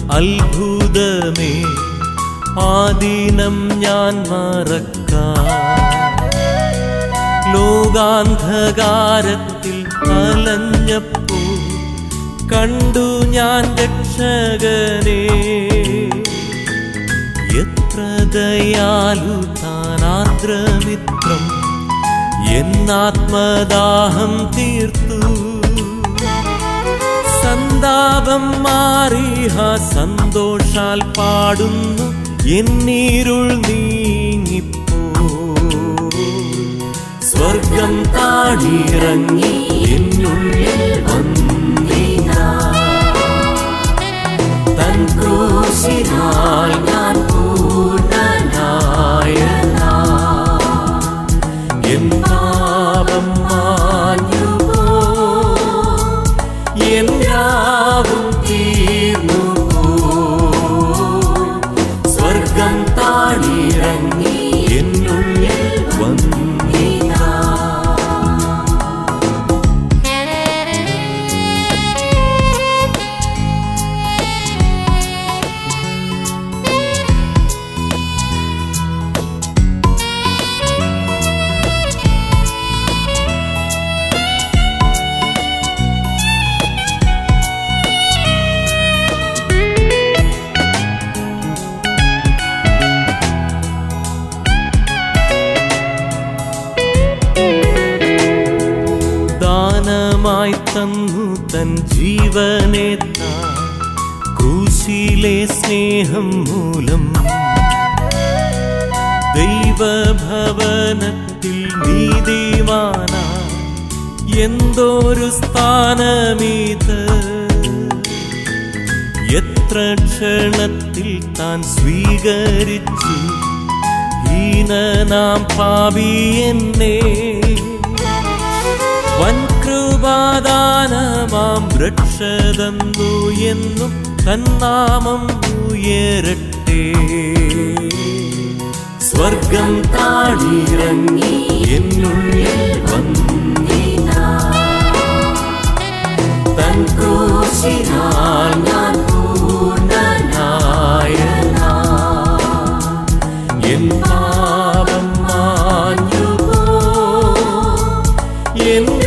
അത്ഭുതമേ ആദിനം ഞാൻ മറക്കാം ലോകാന്ധകാരത്തിൽ അലഞ്ഞപ്പോ കണ്ടു ഞാൻ രക്ഷകനെ എത്ര ദയാലു താനാദ്രമിത്രം എന്നാത്മദാഹം തീർത്തു സന്താപം മാറിഹ സന്തോഷാൽ പാടുന്നു എന്നീരുൾ നീങ്ങിപ്പോ സ്വർഗം താടിയിറങ്ങി എന്നുള്ളിൽ വന്നിന തൻ ക്രൂശിനാൽ ഞാൻ പൂർണ്ണനായന എൻ പാപം മാഞ്ഞു പോ എൻ രാവും തീർന്നു പോയി. സ്വർഗം താടിയിറങ്ങി എന്നുള്ളിൽ വന്നിനാ ദാനമായി തന്നു തൻ ജീവനെ താൻ ക്രൂശിലെ സ്നേഹം മൂലം ദൈവഭവനത്തിൽ നീതിമാന എന്തോരു സ്ഥാനമീത് എത്ര ക്ഷണത്തിൽ താൻ സ്വീകരിച്ചു ഹീനനാം പാപി എന്നെ വൻകൃപാദാനമാം രക്ഷതന്നു എന്നും തന്നാമം ഉയരട്ടെ സ്വർഗം താടിയിറങ്ങി എന്നുള്ളിൽ വന്നിന തൻ ക്രൂശിനാൽ ഞാൻ പൂർണ്ണനായന എൻ പാപം മാഞ്ഞു പോ എൻ